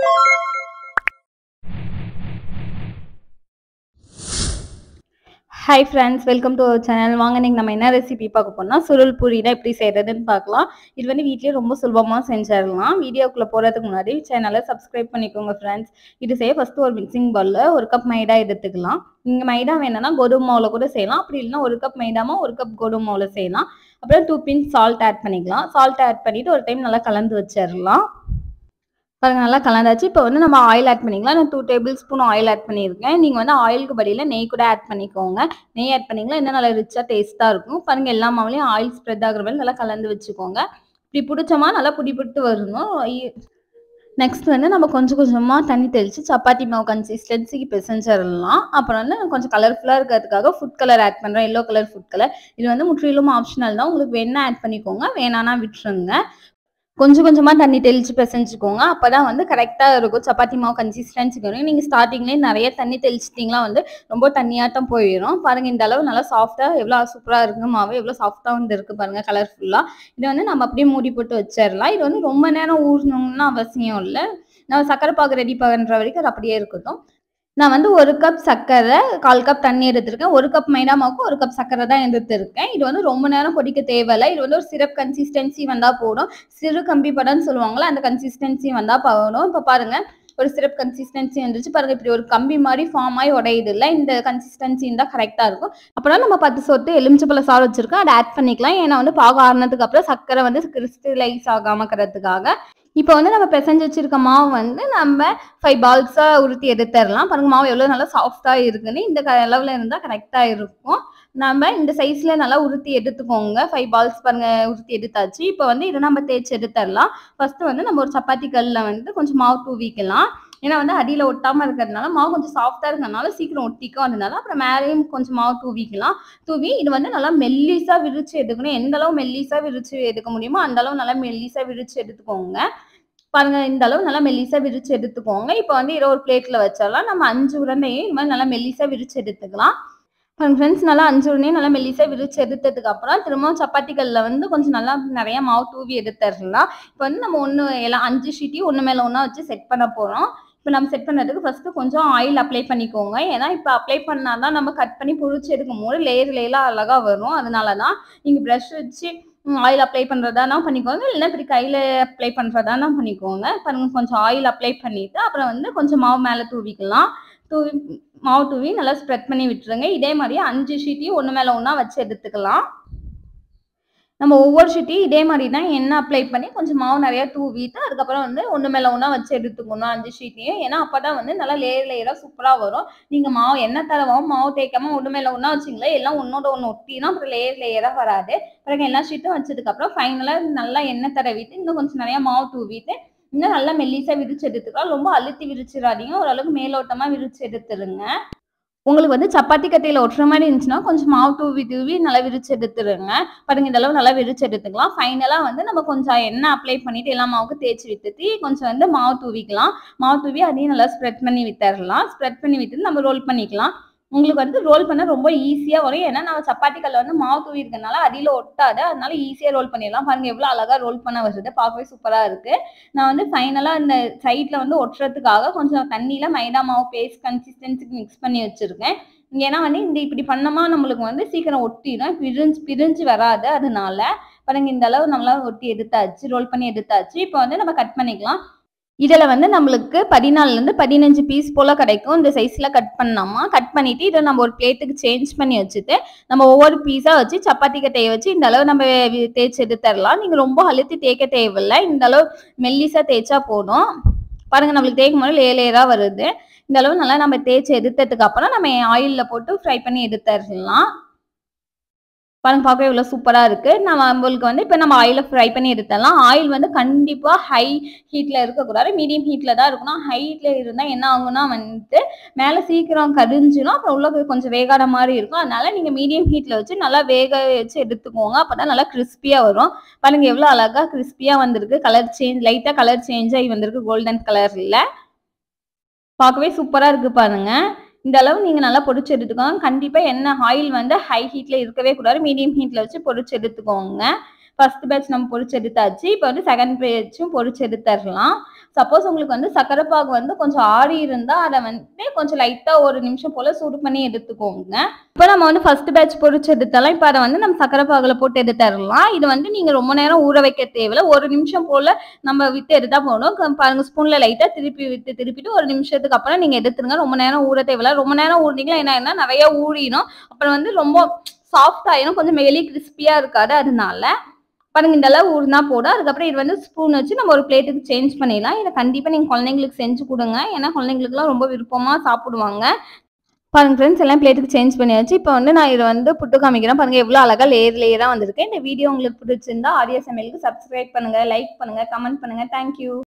hi friends welcome to our channel வாங்க இன்னைக்கு நம்ம என்ன ரெசிபி பார்க்க போறோம்னா சுருள் பூரி தான் எப்படி செய்யறதுன்னு பார்க்கலாம் இது வந்து வீட்லயே ரொம்ப சுலபமாக செஞ்சிடலாம் வீடியோக்குள்ள போகிறதுக்கு முன்னாடி சேனலை சப்ஸ்கிரைப் பண்ணிக்கோங்க ஃப்ரெண்ட்ஸ் இது செய்ய ஃபர்ஸ்ட் ஒரு மிக்சிங் பவுலில் ஒரு கப் மைதா எடுத்துக்கலாம் நீங்கள் மைதா வேணும்னா கோதுமை மாவில் கூட செய்யலாம் அப்படி இல்லைன்னா ஒரு கப் மைதாமா ஒரு கப் கோதுமை மாவில் செய்யலாம் அப்புறம் டூ பின் சால்ட் ஆட் பண்ணிக்கலாம் சால்ட் ஆட் பண்ணிட்டு ஒரு டைம் நல்லா கலந்து வச்சிடலாம் பாருங்க நல்லா கலந்தாச்சு இப்போ வந்து நம்ம ஆயில் ஆட் பண்ணிக்கலாம் நான் two tablespoon oil add பண்ணியிருக்கேன் நீங்கள் வந்து ஆயிலுக்கு பதிலாக நெய் கூட ஆட் பண்ணிக்கோங்க நெய் ஆட் பண்ணிக்கலாம் இன்னும் நல்லா ரிச்சாக டேஸ்ட்டாக இருக்கும் பாருங்க எல்லா மாவுலையும் ஆயில் ஸ்ப்ரெட் ஆகுற மாதிரி நல்லா கலந்து வச்சுக்கோங்க இப்படி பிடிச்சமா நல்லா புடி புட்டு வரணும் நெக்ஸ்ட் வந்து நம்ம கொஞ்சம் கொஞ்சமாக தண்ணி தெளித்து சப்பாத்தி மாவு கன்சிஸ்டன்சிக்கு பிசைஞ்சிடலாம் அப்புறம் வந்து நான் கொஞ்சம் கலர்ஃபுல்லாக இருக்கிறதுக்காக ஃபுட் கலர் ஆட் பண்ணுறேன் எல்லோ கலர் ஃபுட் கலர் இது வந்து முற்றிலும் ஆப்ஷனல் தான் உங்களுக்கு வேணா ஆட் பண்ணிக்கோங்க வேணானா விட்டுருங்க கொஞ்சம் கொஞ்சமாக தண்ணி தெளித்து பிசைஞ்சுக்கோங்க அப்போ தான் வந்து கரெக்டாக இருக்கும் சப்பாத்தி மாவு கன்சிஸ்டன்சிக்கு வரும் நீங்கள் ஸ்டார்டிங்லேயே நிறைய தண்ணி தெளிச்சிட்டிங்களா வந்து ரொம்ப தண்ணியாட்டம் போயிடும் பாருங்கள் இந்த அளவு நல்லா சாஃப்டாக எவ்வளோ சூப்பராக இருக்குது மாவு எவ்வளோ சாஃப்டாக வந்து இருக்குது பாருங்கள் கலர்ஃபுல்லாக இது வந்து நம்ம அப்படியே மூடி போட்டு வச்சிடலாம் இது வந்து ரொம்ப நேரம் ஊறணும்னு அவசியம் இல்லை நம்ம சக்கரை பாகு ரெடி பண்ணுற வரைக்கும் அது அப்படியே இருக்கட்டும் நான் வந்து ஒரு கப் சர்க்கரை கால் கப் தண்ணி எடுத்திருக்கேன் ஒரு கப் மைதா மாவுக்கு ஒரு கப் சர்க்கரை தான் எடுத்திருக்கேன் இது வந்து ரொம்ப நேரம் கொதிக்க தேவையில்லை இது வந்து ஒரு சிரப் கன்சிஸ்டன்சி வந்தால் போதும் சிறு கம்பி படம்னு சொல்லுவாங்களா அந்த கன்சிஸ்டன்சி வந்தால் போதும் இப்போ பாருங்க ஒரு சிரப் கன்சிஸ்டன்சி வந்துருச்சு பாருங்க இப்படி ஒரு கம்பி மாதிரி ஃபார்ம் ஆகி உடையுது இல்லை இந்த கன்சிஸ்டன்சி இருந்தால் கரெக்டாக இருக்கும் அப்புறம் நம்ம பத்து சொட்டு எலுமிச்சப்பழ சாறு வச்சிருக்கோம் அதை ஆட் பண்ணிக்கலாம் ஏன்னா வந்து பாக ஆறுனதுக்கு அப்புறம் சர்க்கரை வந்து கிறிஸ்டலைஸ் ஆகாமக்கிறதுக்காக இப்போ வந்து நம்ம பிசைஞ்சு வச்சிருக்க மாவு வந்து நம்ம ஃபைவ் பால்ஸாக உருட்டி எடுத்துடலாம் பாருங்க மாவு எவ்வளோ நல்லா சாஃப்டாக இருக்குன்னு இந்த அளவில் இருந்தால் கரெக்டாக இருக்கும் நம்ம இந்த சைஸில் நல்லா உருட்டி எடுத்துக்கோங்க ஃபைவ் பால்ஸ் பாருங்க உருட்டி எடுத்தாச்சு இப்போ வந்து இதை நம்ம தேய்ச்சி எடுத்துடலாம் ஃபர்ஸ்ட் வந்து நம்ம ஒரு சப்பாத்தி கல்லில் வந்து கொஞ்சம் மாவு தூவிக்கலாம் ஏன்னா வந்து அடியில் ஒட்டாமல் இருக்கிறதுனால மாவு கொஞ்சம் சாஃப்டாக இருக்கிறதுனால சீக்கிரம் ஒட்டிக்கும் அதனால அப்புறம் மேலேயும் கொஞ்சம் மாவு தூவிக்கலாம் தூவி இது வந்து நல்லா மெல்லிஸாக விரிச்சு எடுக்கணும் எந்த அளவு மெல்லிஸாக விரிச்சு எடுக்க முடியுமோ அந்த அளவு நல்லா மெல்லிஸாக விரிச்சு எடுத்துக்கோங்க பாருங்க இந்த அளவு நல்லா மெல்லிசா விரிச்சு எடுத்துக்கோங்க இப்போ வந்து இதை ஒரு பிளேட்ல வச்சிடலாம் நம்ம அஞ்சு உருண்டையும் இது மாதிரி நல்லா மெல்லிசா விரிச்சு எடுத்துக்கலாம் பாருங்க ஃப்ரெண்ட்ஸ் நல்லா அஞ்சு உருண்டையும் நல்லா மெல்லிசா விரிச்சு எடுத்ததுக்கு அப்புறம் திரும்பவும் சப்பாத்திக்கல்ல வந்து கொஞ்சம் நல்லா நிறைய மாவு தூவி எடுத்துடலாம் இப்போ வந்து நம்ம ஒன்று எல்லாம் அஞ்சு ஷீட்டையும் ஒன்று மேலே ஒன்றா வச்சு செட் பண்ண போகிறோம் இப்போ நம்ம செட் பண்ணுறதுக்கு ஃபஸ்ட்டு கொஞ்சம் ஆயில் அப்ளை பண்ணிக்கோங்க ஏன்னா இப்போ அப்ளை பண்ணால் தான் நம்ம கட் பண்ணி பொரிச்சு எடுக்கும் போது லேயர் லேயராக அழகாக வரும் அதனால தான் நீங்கள் ப்ரஷ் வச்சு ஆயில் அப்ளை பண்ணுறதானா பண்ணிக்கோங்க இல்லைன்னா இப்படி கையில் அப்ளை பண்ணுறதானா பண்ணிக்கோங்க பாருங்க கொஞ்சம் ஆயில் அப்ளை பண்ணிவிட்டு அப்புறம் வந்து கொஞ்சம் மாவு மேலே தூவிக்கலாம் தூவி மாவு தூவி நல்லா ஸ்ப்ரெட் பண்ணி விட்டுருங்க இதே மாதிரி அஞ்சு ஷீட்டையும் ஒன்று மேலே ஒன்றா வச்சு எடுத்துக்கலாம் நம்ம ஒவ்வொரு ஷீட்டையும் இதே மாதிரி தான் எண்ணெய் அப்ளை பண்ணி கொஞ்சம் மாவு நிறையா தூவிட்டு அதுக்கப்புறம் வந்து ஒன்று மேலே ஒன்றா வச்சு எடுத்துக்கணும் அஞ்சு ஷீட்டையும் ஏன்னா அப்போ தான் வந்து நல்லா லேயர் லேயராக சூப்பராக வரும் நீங்கள் மாவு எண்ணெய் தடவாமல் மாவு தேய்க்காம ஒன்று மேலே ஒன்றா வச்சிங்களா எல்லாம் ஒன்றோட ஒன்று ஒட்டினா அப்புறம் லேயர் லேயராக வராது பிறகு எல்லா ஷீட்டும் வச்சதுக்கப்புறம் ஃபைனலாக நல்லா எண்ணெய் தடவிட்டு இன்னும் கொஞ்சம் நிறையா மாவு தூவிட்டு இன்னும் நல்லா மெல்லிசாக விரிச்சு எடுத்துக்கலாம் ரொம்ப அழுத்தி விரிச்சிடாதீங்க ஓரளவுக்கு மேலோட்டமாக விரிச்சு எடுத்துருங்க உங்களுக்கு வந்து சப்பாத்தி கட்டையில் ஒட்டுற மாதிரி இருந்துச்சுன்னா கொஞ்சம் மாவு தூவி தூவி நல்லா விரிச்சு எடுத்துருங்க பாருங்க இந்த அளவு நல்லா விரிச்சு எடுத்துக்கலாம் ஃபைனலாக வந்து நம்ம கொஞ்சம் எண்ணெய் அப்ளை பண்ணிட்டு எல்லா மாவுக்கு தேய்ச்சி விட்டுட்டு கொஞ்சம் வந்து மாவு தூவிக்கலாம் மாவு தூவி அதையும் நல்லா ஸ்ப்ரெட் பண்ணி விட்டுறலாம் ஸ்ப்ரெட் பண்ணி விட்டு நம்ம ரோல் பண்ணிக்கலாம் உங்களுக்கு வந்து ரோல் பண்ண ரொம்ப ஈஸியாக வரும் ஏன்னா நம்ம சப்பாத்தி கல்ல வந்து மாவு தூவி இருக்கனால அடியில் ஒட்டாது அதனால ஈஸியாக ரோல் பண்ணிடலாம் பாருங்க எவ்வளோ அழகாக ரோல் பண்ண வருது பார்க்கவே சூப்பராக இருக்கு நான் வந்து ஃபைனலாக இந்த சைடில் வந்து ஒட்டுறதுக்காக கொஞ்சம் தண்ணியில் மைதா மாவு பேஸ்ட் கன்சிஸ்டன்சிக்கு மிக்ஸ் பண்ணி வச்சுருக்கேன் ஏன்னா வந்து இந்த இப்படி பண்ணோமா நம்மளுக்கு வந்து சீக்கிரம் ஒட்டிடும் பிரிஞ்சு பிரிஞ்சு வராது அதனால பாருங்க இந்த அளவு நம்மளால ஒட்டி எடுத்தாச்சு ரோல் பண்ணி எடுத்தாச்சு இப்போ வந்து நம்ம கட் பண்ணிக்கலாம் இதில் வந்து நம்மளுக்கு பதினாலுலேருந்து பதினஞ்சு பீஸ் போல் கிடைக்கும் இந்த சைஸில் கட் பண்ணாமா கட் பண்ணிவிட்டு இதை நம்ம ஒரு பிளேட்டுக்கு சேஞ்ச் பண்ணி வச்சுட்டு நம்ம ஒவ்வொரு பீஸாக வச்சு சப்பாத்தி கட்டையை வச்சு இந்த அளவு நம்ம தேய்ச்சி எடுத்துடலாம் நீங்கள் ரொம்ப அழுத்தி தேய்க்க தேவையில்லை இந்த அளவு மெல்லிஸாக தேய்ச்சா போதும் பாருங்கள் நம்மளுக்கு தேய்க்கும் போது லே லேயராக வருது இந்த அளவு நல்லா நம்ம தேய்ச்சி எடுத்ததுக்கு அப்புறம் நம்ம ஆயிலில் போட்டு ஃப்ரை பண்ணி எடுத்துடலாம் பாருங்க பார்க்க இவ்வளோ சூப்பராக இருக்குது நம்ம நம்மளுக்கு வந்து இப்போ நம்ம ஆயிலை ஃப்ரை பண்ணி எடுத்துடலாம் ஆயில் வந்து கண்டிப்பாக ஹை ஹீட்டில் இருக்கக்கூடாது மீடியம் ஹீட்டில் தான் இருக்கணும் ஹை ஹீட்டில் இருந்தால் என்ன ஆகும்னா வந்துட்டு மேலே சீக்கிரம் கரிஞ்சிடும் அப்புறம் உள்ள கொஞ்சம் வேகாத மாதிரி இருக்கும் அதனால நீங்கள் மீடியம் ஹீட்டில் வச்சு நல்லா வேக வச்சு எடுத்துக்கோங்க அப்போ தான் நல்லா கிறிஸ்பியாக வரும் பாருங்கள் எவ்வளோ அழகாக கிறிஸ்பியாக வந்திருக்கு கலர் சேஞ்ச் லைட்டாக கலர் சேஞ்ச் ஆகி வந்திருக்கு கோல்டன் கலரில் பார்க்கவே சூப்பராக இருக்குது பாருங்கள் இந்த அளவு நீங்கள் நல்லா பொரிச்சு எடுத்துக்கோங்க கண்டிப்பாக என்ன ஆயில் வந்து ஹை ஹீட்டில் இருக்கவே கூடாது மீடியம் ஹீட்டில் வச்சு பொரிச்சு எடுத்துக்கோங்க ஃபர்ஸ்ட் பேட்ச் நம்ம பொரிச்சு எடுத்தாச்சு இப்போ வந்து செகண்ட் பேட்சும் பொரிச்சு எடுத்துடலாம் சப்போஸ் உங்களுக்கு வந்து சர்க்கரை பாகு வந்து கொஞ்சம் ஆறி இருந்தா அதை வந்து கொஞ்சம் லைட்டா ஒரு நிமிஷம் போல சூடு பண்ணி எடுத்துக்கோங்க இப்போ நம்ம வந்து ஃபர்ஸ்ட் பேட்ச் பொரிச்சு எடுத்தாலும் இப்போ அதை வந்து நம்ம சர்க்கரை பாகுல போட்டு எடுத்துடலாம் இது வந்து நீங்க ரொம்ப நேரம் ஊற வைக்க தேவையில்ல ஒரு நிமிஷம் போல நம்ம விட்டு எடுத்தா போதும் க- பாருங்க ஸ்பூன்ல லைட்டா திருப்பி விட்டு திருப்பிட்டு ஒரு நிமிஷத்துக்கு அப்புறம் நீங்க எடுத்துருங்க ரொம்ப நேரம் ஊற தேவையில்ல ரொம்ப நேரம் ஊறினீங்களா என்ன ஆயிடும்னா நிறைய ஊறிடும் அப்புறம் வந்து ரொம்ப சாஃப்ட் ஆயிரும் கொஞ்சம் வெளியே கிறிஸ்பியா இருக்காது அதனால பாருங்க இந்த அளவு ஊறினா போதும் அதுக்கப்புறம் இது வந்து ஸ்பூன் வச்சு நம்ம ஒரு பிளேட்டுக்கு சேஞ்ச் பண்ணிடலாம் இதை கண்டிப்பா நீங்க குழந்தைங்களுக்கு செஞ்சு கொடுங்க ஏன்னா குழந்தைங்களுக்குலாம் ரொம்ப விருப்பமா சாப்பிடுவாங்க பாருங்க ஃப்ரெண்ட்ஸ் எல்லாம் பிளேட்டுக்கு சேஞ்ச் பண்ணியாச்சு இப்போ வந்து நான் இதை வந்து புட்டு காமிக்கிறேன் பாருங்க எவ்வளோ அழகா லேயர் லேயரா வந்திருக்கு இந்த வீடியோ உங்களுக்கு பிடிச்சிருந்தா ஆடியோ சமையலுக்கு சப்ஸ்கிரைப் பண்ணுங்க லைக் பண்ணுங்க கமெண்ட் பண்ணுங்க தேங்க்யூ